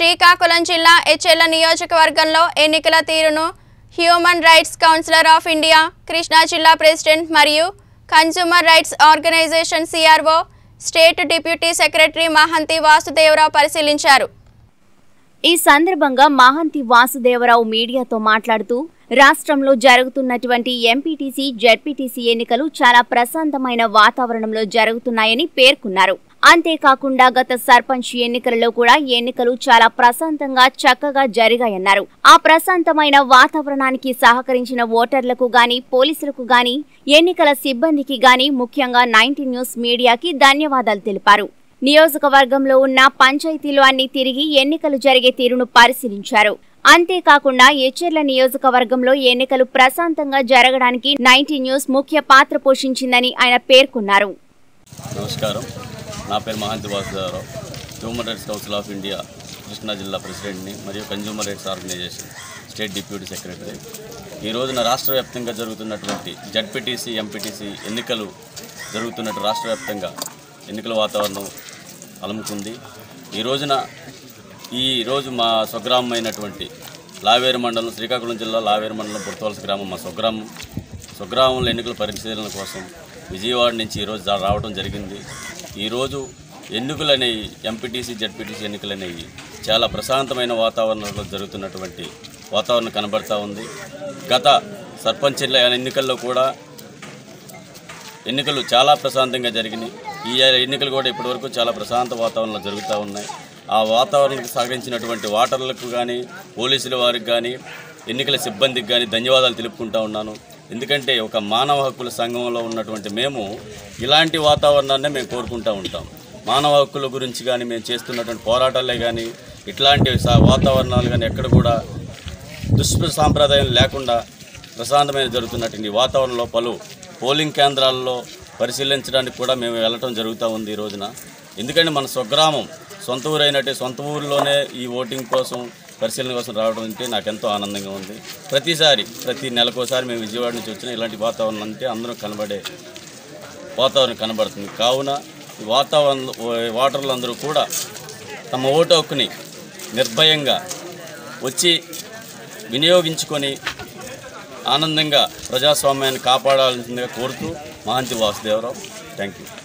శ్రీకాకుళం జిల్లా ఎచ్చెర్ల నియోజకవర్గంలో ఎన్నికల తీరును human rights councillor of India Krishna జిల్లా ప్రెసిడెంట్ మరియు consumer rights organisation CRO state deputy secretary Mahanthi Vasudevarao పరిశీలించారు ఈ సందర్భంగా మహంతి వాసుదేవరావు మీడియాతో మాట్లాడుతూ రాష్ట్రంలో జరుగుతున్నటువంటి ఎంపీటీసీ జెడ్పీటీసీ ఎన్నికలు చాలా ప్రశాంతమైన వాతావరణంలో జరుగుతున్నాయని పేర్కొన్నారు అంతేకాకుండా గత సర్పంచ్ ఎన్నికలలో కూడా ఎన్నికలు చాలా ప్రశాంతంగా చక్కగా జరిగాయన్నారు ఆ ప్రశాంతమైన వాతావరణానికి సహకరించిన ఓటర్లకు గాని పోలీసులకు గాని ఎన్నికల సిబ్బందికి గాని ముఖ్యంగా నైన్టీ న్యూస్ మీడియాకి ధన్యవాదాలు తెలిపారు నియోజకవర్గంలో ఉన్న పంచాయతీలు అన్ని తిరిగి ఎన్నికలు జరిగే తీరును పరిశీలించారు అంతేకాకుండా ఎచ్చెర్ల నియోజకవర్గంలో ఎన్నికలు ప్రశాంతంగా జరగడానికి నైన్టీ న్యూస్ ముఖ్య పాత్ర పోషించిందని ఆయన పేర్కొన్నారు నమస్కారం నా పేరు Mahanthi Vasudevarao human rights council of India Krishna జిల్లా ప్రెసిడెంట్ని మరియు consumer rights organisation state deputy secretary ఈ రోజున రాష్ట్ర వ్యాప్తంగా జరుగుతున్నటువంటి జడ్పీటీసీ ఎంపీటీసీ ఎన్నికలు జరుగుతున్నట్టు రాష్ట్ర వ్యాప్తంగా ఎన్నికల వాతావరణం అలముకుంది ఈ రోజున ఈ రోజు మా స్వగ్రామం అయినటువంటి లావేరు మండలం శ్రీకాకుళం జిల్లా లావేరు మండలం పుర్తవలస గ్రామం మా స్వగ్రామం స్వగ్రామంలో ఎన్నికల పరిశీలన కోసం విజయవాడ నుంచి ఈరోజు రా- రావడం జరిగింది ఈరోజు ఎన్నికలు అనేవి ఎంపీటీసీ జడ్పీటీసీ ఎన్నికలు అనేవి చాలా ప్రశాంతమైన వాతావరణంలో జరుగుతున్నటువంటి వాతావరణం కనబడతా ఉంది గత సర్పంచ్ ఎన్నికల్లో కూడా ఎన్నికలు చాలా ప్రశాంతంగా జరిగినాయి ఈ ఎన్నికలు కూడా ఇప్పటివరకు చాలా ప్రశాంత వాతావరణంలో జరుగుతూ ఉన్నాయి ఆ వాతావరణానికి సహకరించినటువంటి ఓటర్లకు కానీ పోలీసుల వారికి కానీ ఎన్నికల సిబ్బందికి కానీ ధన్యవాదాలు తెలుపుకుంటా ఉన్నాను ఎందుకంటే ఒక మానవ హక్కుల సంఘంలో ఉన్నటువంటి మేము ఇలాంటి వాతావరణాన్నే మేము కోరుకుంటూ ఉంటాం మానవ హక్కుల గురించి కానీ మేము చేస్తున్నటువంటి పోరాటాలే కానీ ఇట్లాంటి సా- వాతావరణాలు కానీ ఎక్కడ కూడా దుష్ప సాంప్రదాయం లేకుండా ప్రశాంతమైన జరుగుతున్నటువంటి ఈ వాతావరణంలో పలు పోలింగ్ కేంద్రాల్లో పరిశీలించడానికి కూడా మేము వెళ్ళటం జరుగుతూ ఉంది ఈ రోజున ఎందుకంటే మన స్వగ్రామం సొంత ఊరు అయినట్టే సొంత ఊరిలోనే ఈ ఓటింగ్ కోసం పరిశీలన కోసం రావడం అంటే నాకు ఎంతో ఆనందంగా ఉంది ప్రతిసారి ప్రతి నెలకోసారి మేము విజయవాడ నుంచి వచ్చిన ఇలాంటి వాతావరణం అంటే అందరూ కనబడే వాతావరణం కనబడుతుంది కావున ఈ వాతావరణం ఓటర్లు అందరూ కూడా తమ ఓటు హక్కుని నిర్భయంగా వచ్చి వినియోగించుకొని ఆనందంగా ప్రజాస్వామ్యాన్ని కాపాడాల్సిందిగా కోరుతూ మహంతి వాసుదేవరావు థ్యాంక్ యూ